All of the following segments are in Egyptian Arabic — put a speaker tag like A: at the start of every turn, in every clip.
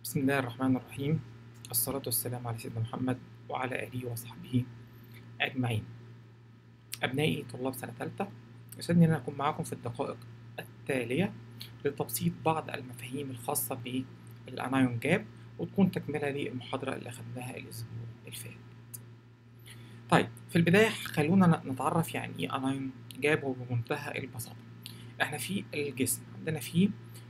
A: بسم الله الرحمن الرحيم الصلاة والسلام على سيدنا محمد وعلى آله وصحبه أجمعين أبنائي طلاب سنة ثالثة يسعدني أن أنا أكون معاكم في الدقائق التالية لتبسيط بعض المفاهيم الخاصة بالأنايون جاب وتكون تكملة للمحاضرة اللي أخدناها الأسبوع اللي فات طيب في البداية خلونا نتعرف يعني إيه أنايون جاب وبمنتهى البساطة إحنا في الجسم عندنا فيه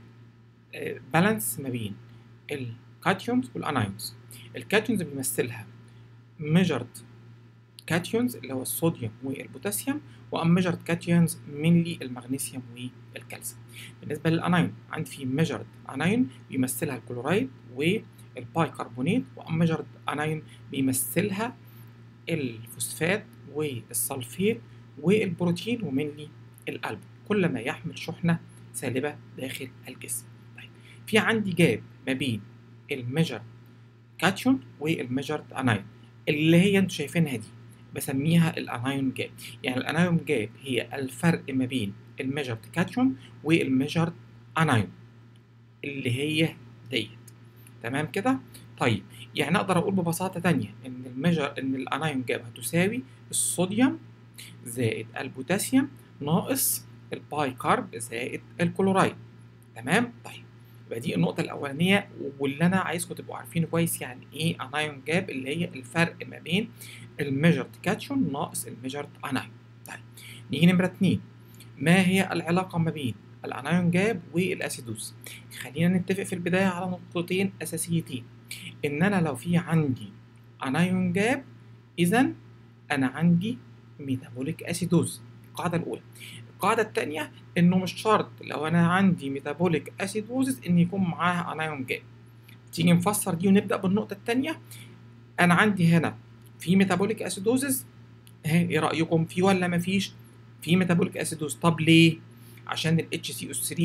A: بالانس ما بين الكاتيونز والانايونز الكاتيونز بيمثلها ميجرد كاتيونز اللي هو الصوديوم والبوتاسيوم وانميجرد كاتيونز مينلي المغنيسيوم والكالسيوم بالنسبه للانايون عندي في ميجرد انايون بيمثلها الكلورايد والباي كربونات وانميجرد انايون بيمثلها الفوسفات والسلفيت والبروتين ومينلي القلب كل ما يحمل شحنه سالبه داخل الجسم طيب في عندي جاب ما بين الميجر كاتيون والميجرد انايون اللي هي انتوا شايفينها دي بسميها الانايون جاب يعني الانايون جاب هي الفرق ما بين الميجرد كاتيون والميجرد انايون اللي هي ديت تمام كده طيب يعني اقدر اقول ببساطه تانية ان الميجر ان الانايون جاب هتساوي الصوديوم زائد البوتاسيوم ناقص الباي كارب زائد الكلورايد تمام طيب يبقى دي النقطة الأولانية واللي أنا عايزكم تبقوا عارفين كويس يعني إيه أنايون جاب اللي هي الفرق ما بين الميجرد كاتشون ناقص الميجرد أنايون. طيب نيجي نمرة اتنين ما هي العلاقة ما بين الأنايون جاب والأسيدوز؟ خلينا نتفق في البداية على نقطتين أساسيتين إن أنا لو في عندي أنايون جاب إذا أنا عندي ميتابوليك أسيدوز القاعدة الأولى. القاعدة التانية إنه مش شرط لو أنا عندي ميتابوليك أسيدوزز إن يكون معاها أنايون جاب. تيجي نفسر دي ونبدأ بالنقطة التانية أنا عندي هنا في ميتابوليك أسيدوزز إيه إيه رأيكم في ولا مفيش؟ في ميتابوليك أسيدوز طب ليه؟ عشان ال HCO3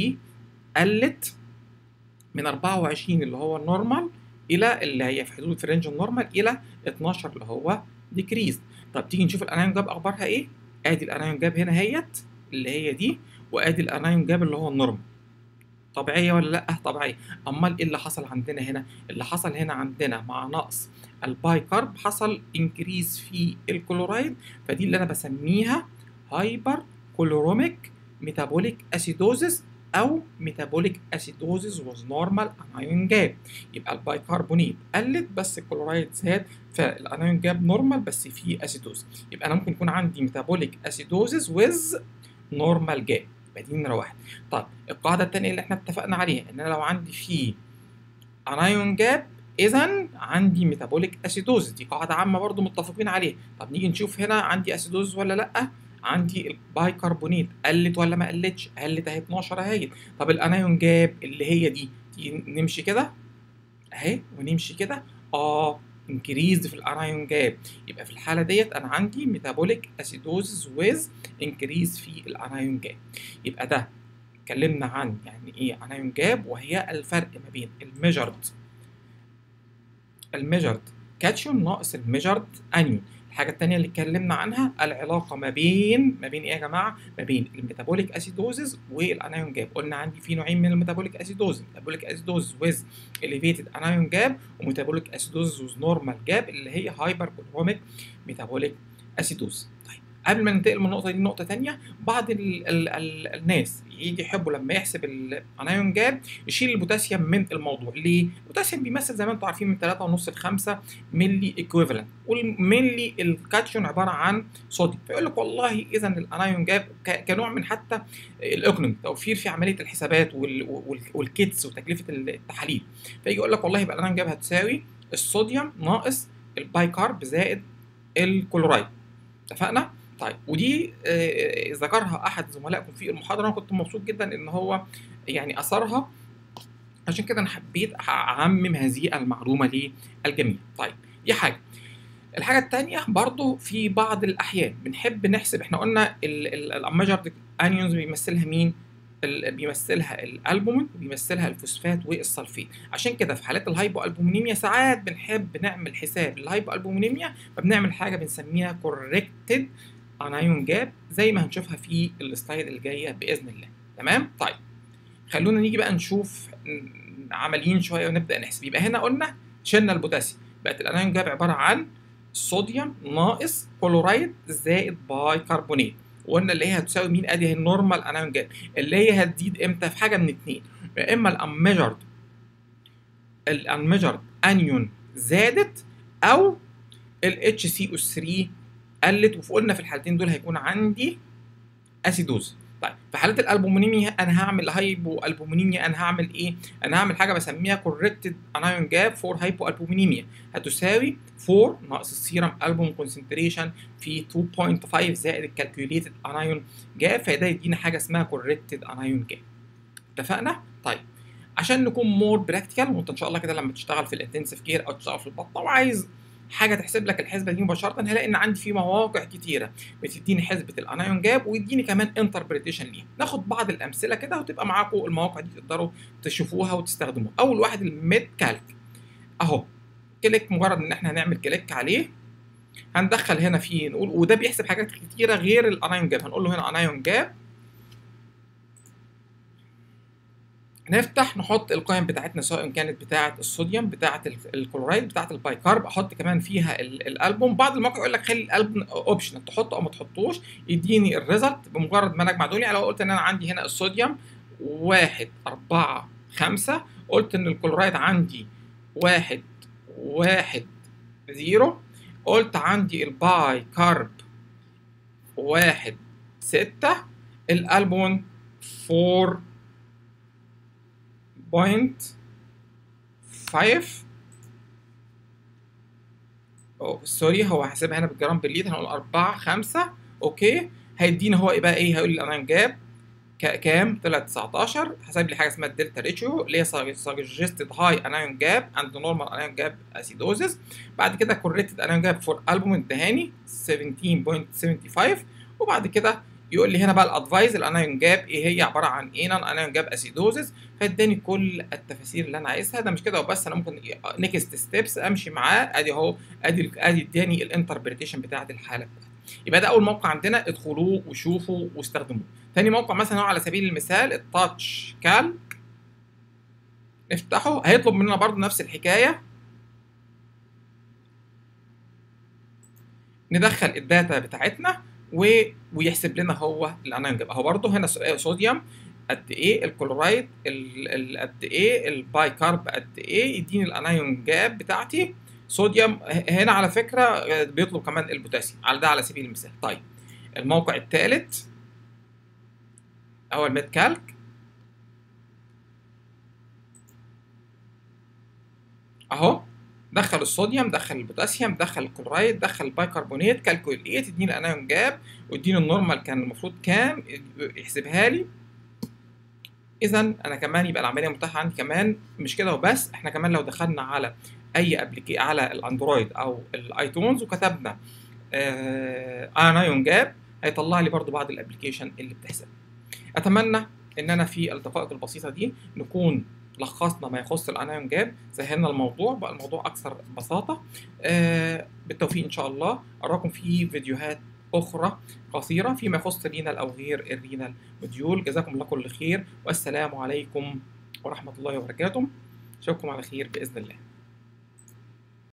A: قلت من 24 اللي هو النورمال إلى اللي هي في حدود في رينج النورمال إلى 12 اللي هو ديكريز. طب تيجي نشوف الأنايون جاب أخبارها إيه؟ آدي الأنايون جاب هنا هيت اللي هي دي وادي الانايون جاب اللي هو النورمال طبيعيه ولا لا طبيعيه امال ايه اللي حصل عندنا هنا اللي حصل هنا عندنا مع نقص الباي كارب حصل انكريز في الكلورايد فدي اللي انا بسميها هايبر كلوروميك ميتابوليك اسيدوزس او ميتابوليك اسيدوزس واز نورمال انايون جاب يبقى الباي كربونيت قلت بس الكلورايد زاد فالانايون جاب نورمال بس فيه اسيدوز يبقى انا ممكن يكون عندي ميتابوليك اسيدوزس ويز نورمال جاب يبقى دي نمره واحد طيب القاعده الثانيه اللي احنا اتفقنا عليها ان انا لو عندي فيه انايون جاب اذا عندي ميتابوليك اسيدوز دي قاعده عامه برضو متفقين عليها طب نيجي نشوف هنا عندي اسيدوز ولا لا عندي الباي كربونيت قلت ولا ما قلتش قلت اهي 12 اهي طب الانايون جاب اللي هي دي نمشي كده اهي ونمشي كده اه انكريزد في الانايون جاب يبقى في الحاله ديت انا عندي ميتابوليك اسيدوزز ويز انكريز في الانايون جاب يبقى ده اتكلمنا عن يعني ايه انايون جاب وهي الفرق ما بين الميجرد الميجرد كاتيون ناقص الميجرد انيون الحاجة التانية اللي اتكلمنا عنها العلاقة ما بين ما بين ايه يا جماعة؟ ما بين الميتابوليك اسيدوزز والانايون جاب، قلنا عندي في نوعين من الميتابوليك اسيدوز، ميتابوليك اسيدوز ويز اليفيتد انايون جاب وميتابوليك اسيدوز ويز نورمال جاب اللي هي هايبر كولوميك ميتابوليك اسيدوز. طيب قبل ما ننتقل من النقطة دي لنقطة تانية بعض ال ال ال الناس يجي يحبوا لما يحسب الانايون جاب يشيل البوتاسيوم من الموضوع ليه؟ البوتاسيوم بيمثل زي ما انتم عارفين من 3.5 ل 5 ملي ايكويفالنت والملي الكاتيون عباره عن صوديوم فيقول لك والله اذا الانايون جاب كنوع من حتى الايكونومي توفير في عمليه الحسابات والكيتس وتكلفه التحاليل فيجي يقول لك والله يبقى الانايون جاب هتساوي الصوديوم ناقص الباي كارب زائد الكلورايد اتفقنا؟ طيب ودي آه ذكرها احد زملائكم في المحاضره انا كنت مبسوط جدا ان هو يعني اثرها عشان كده انا حبيت اعمم هذه المعلومه للجميع طيب دي حاجه الحاجه الثانيه برضو في بعض الاحيان بنحب نحسب احنا قلنا الاماجرد انيونز بيمثلها مين بيمثلها الالبومين وبيمثلها الفوسفات والسلفيت عشان كده في حالات الهايبو البومينيميا ساعات بنحب نعمل حساب الهايبو البومينيميا فبنعمل حاجه بنسميها كوركتد انايون جاب زي ما هنشوفها في السلايد اللي جايه باذن الله تمام طيب خلونا نيجي بقى نشوف عمليين شويه ونبدا نحسب يبقى هنا قلنا شلنا البوتاسيوم بقت الانايون جاب عباره عن صوديوم ناقص كلورايد زائد باي كربونات وقلنا اللي هي هتساوي مين ادي النورمال انايون جاب اللي هي هتزيد امتى في حاجه من اتنين يا اما الانميجرد الانميجرد انيون زادت او الاتش سي او 3 قلت وقلنا في الحالتين دول هيكون عندي اسيدوز طيب في حالات الالبومينيميا انا هعمل هايبو البومينيميا انا هعمل ايه انا هعمل حاجه بسميها كوركتد انايون جاب فور هايبو البومينيميا هتساوي 4 ناقص السيرم البوم كونسنتريشن في 2.5 زائد الكالكوليتد انايون جاب فده يدينا حاجه اسمها كوركتد انايون جاب اتفقنا طيب عشان نكون مور براكتيكال وانت ان شاء الله كده لما تشتغل في الانتنسيف كير او تشتغل في البطنه وعايز حاجه تحسب لك الحسبه دي مباشره هلاقي ان عندي في مواقع كتيره بتديني حسبه الانايون جاب ويديني كمان انتربريتيشن ليها ناخد بعض الامثله كده وتبقى معاكم المواقع دي تقدروا تشوفوها وتستخدموها اول واحد الميد كالك اهو كليك مجرد ان احنا هنعمل كليك عليه هندخل هنا فيه نقول وده بيحسب حاجات كتيره غير الانايون جاب هنقول له هنا انايون جاب نفتح نحط القيم بتاعتنا سواء كانت بتاعه الصوديوم بتاعه الكلورايد بتاعه البايكارب احط كمان فيها الالبوم بعض المواقع يقول لك خلي الالبوم اوبشنال تحطه او ما تحطوش يديني الريزلت بمجرد ما انا اجمع دول يعني لو قلت ان انا عندي هنا الصوديوم واحد أربعة خمسة قلت ان الكلورايد عندي واحد واحد زيرو قلت عندي الباي كارب واحد ستة الالبوم فور بوينت فايف أو سوري هو هحسبها هنا بالجرام بالليتر هنقول أربعة خمسة أوكي هيدينا هو بقى إيه هيقول لي أنا جاب كام؟ طلع 19 حسب لي حاجه اسمها الدلتا ريشيو اللي هي سجستد هاي انايون جاب اند نورمال انايون جاب اسيدوزس بعد كده كوريكتد انايون جاب فور البوم ادهاني 17.75 وبعد كده يقول لي هنا بقى الادفايز الانايون جاب ايه هي عباره عن ايه نون انايون جاب اسيدوزس فاداني كل التفاسير اللي انا عايزها ده مش كده وبس انا ممكن نيكست ستيبس امشي معاه ادي اهو ادي ادي اداني الانتربريتيشن بتاعت الحاله بتاعتي يبقى ده اول موقع عندنا ادخلوه وشوفوا واستخدموه تاني موقع مثلا هو على سبيل المثال التاتش كالك نفتحه هيطلب مننا برضو نفس الحكايه ندخل الداتا بتاعتنا و... ويحسب لنا هو الانايون جاب اهو برضو هنا صوديوم قد ايه الكلورايد ال... قد ايه الباي كارب قد ايه يديني الانايون جاب بتاعتي صوديوم هنا على فكره بيطلب كمان البوتاسيوم على ده على سبيل المثال طيب الموقع الثالث هو الميد كالك اهو دخل الصوديوم دخل البوتاسيوم دخل الكلورايد دخل البايكربونات كالكوليت يديني الانايون جاب ويديني النورمال كان المفروض كام يحسبها لي اذا انا كمان يبقى العمليه متاحه عندي كمان مش كده وبس احنا كمان لو دخلنا على اي ابلكي على الاندرويد او الايتونز وكتبنا آه انايون جاب هيطلع لي برضو بعض الابلكيشن اللي بتحسب اتمنى ان انا في الدقائق البسيطه دي نكون لخصنا ما يخص الانايون جاب سهلنا الموضوع بقى الموضوع اكثر بساطه آه بالتوفيق ان شاء الله اراكم في فيديوهات اخرى قصيره فيما يخص رينال او غير الرينال موديول جزاكم الله كل خير والسلام عليكم ورحمه الله وبركاته اشوفكم على خير باذن الله